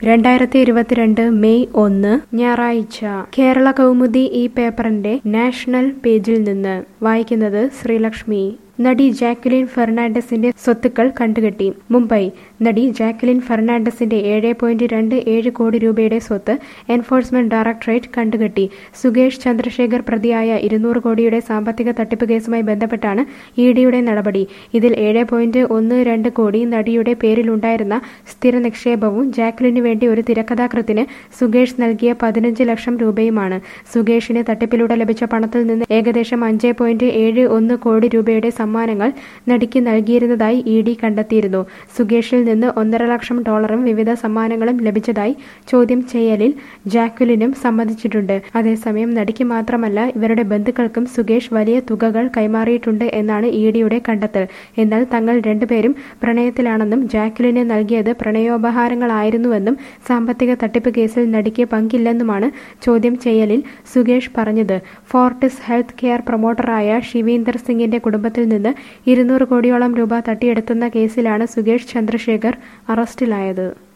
രണ്ടായിരത്തി ഇരുപത്തിരണ്ട് മെയ് ഒന്ന് ഞായറാഴ്ച കേരള കൗമുദി ഈ പേപ്പറിന്റെ നാഷണൽ പേജിൽ നിന്ന് വായിക്കുന്നത് ശ്രീലക്ഷ്മി നടി ജാക്വലിൻ ഫെർണാണ്ടസിന്റെ സ്വത്തുക്കൾ കണ്ടുകെട്ടി മുംബൈ നടി ജാക്വലിൻ ഫെർണാണ്ടസിന്റെ ഏഴ് പോയിന്റ് രണ്ട് ഏഴ് കോടി രൂപയുടെ സ്വത്ത് എൻഫോഴ്സ്മെന്റ് ഡയറക്ടറേറ്റ് കണ്ടുകെട്ടി സുകേഷ് ചന്ദ്രശേഖർ പ്രതിയായ ഇരുന്നൂറ് കോടിയുടെ സാമ്പത്തിക തട്ടിപ്പ് കേസുമായി ബന്ധപ്പെട്ടാണ് ഇ ഡിയുടെ നടപടി ഇതിൽ ഏഴ് പോയിന്റ് ഒന്ന് രണ്ട് കോടി നടിയുടെ പേരിലുണ്ടായിരുന്ന സ്ഥിര നിക്ഷേപവും ജാക്വലിന് വേണ്ടി ഒരു തിരക്കഥാകൃത്തിന് സുകേഷ് നൽകിയ പതിനഞ്ച് ലക്ഷം രൂപയുമാണ് സുകേഷിന് തട്ടിപ്പിലൂടെ ലഭിച്ച പണത്തിൽ നിന്ന് ഏകദേശം അഞ്ച് പോയിന്റ് ഏഴ് ഒന്ന് കോടി രൂപയുടെ സമ്മാനങ്ങൾ നടിക്ക് നൽകിയിരുന്നതായി ഇ ഡി കണ്ടെത്തിയിരുന്നു സുകേഷിൽ നിന്ന് ഒന്നര ലക്ഷം ഡോളറും വിവിധ സമ്മാനങ്ങളും ലഭിച്ചതായി ചോദ്യം ചെയ്യലിൽ ജാക്വലിനും സമ്മതിച്ചിട്ടുണ്ട് അതേസമയം നടിക്ക് മാത്രമല്ല ഇവരുടെ ബന്ധുക്കൾക്കും സുകേഷ് വലിയ തുകകൾ കൈമാറിയിട്ടുണ്ട് എന്നാണ് ഇ ഡിയുടെ കണ്ടെത്തൽ എന്നാൽ തങ്ങൾ രണ്ടുപേരും പ്രണയത്തിലാണെന്നും ജാക്വലിന് നൽകിയത് പ്രണയോപഹാരങ്ങളായിരുന്നുവെന്നും സാമ്പത്തിക തട്ടിപ്പ് കേസിൽ നടിക്ക് പങ്കില്ലെന്നുമാണ് ചോദ്യം ചെയ്യലിൽ സുകേഷ് പറഞ്ഞത് ഫോർട്ടിസ് ഹെൽത്ത് കെയർ പ്രൊമോട്ടറായ ഷിവീന്ദർ സിംഗിന്റെ കുടുംബത്തിൽ നിന്ന് ഇരുന്നൂറ് കോടിയോളം രൂപ തട്ടിയെടുത്തുന്ന കേസിലാണ് സുകേഷ് ചന്ദ്രശേഖർ അറസ്റ്റിലായത്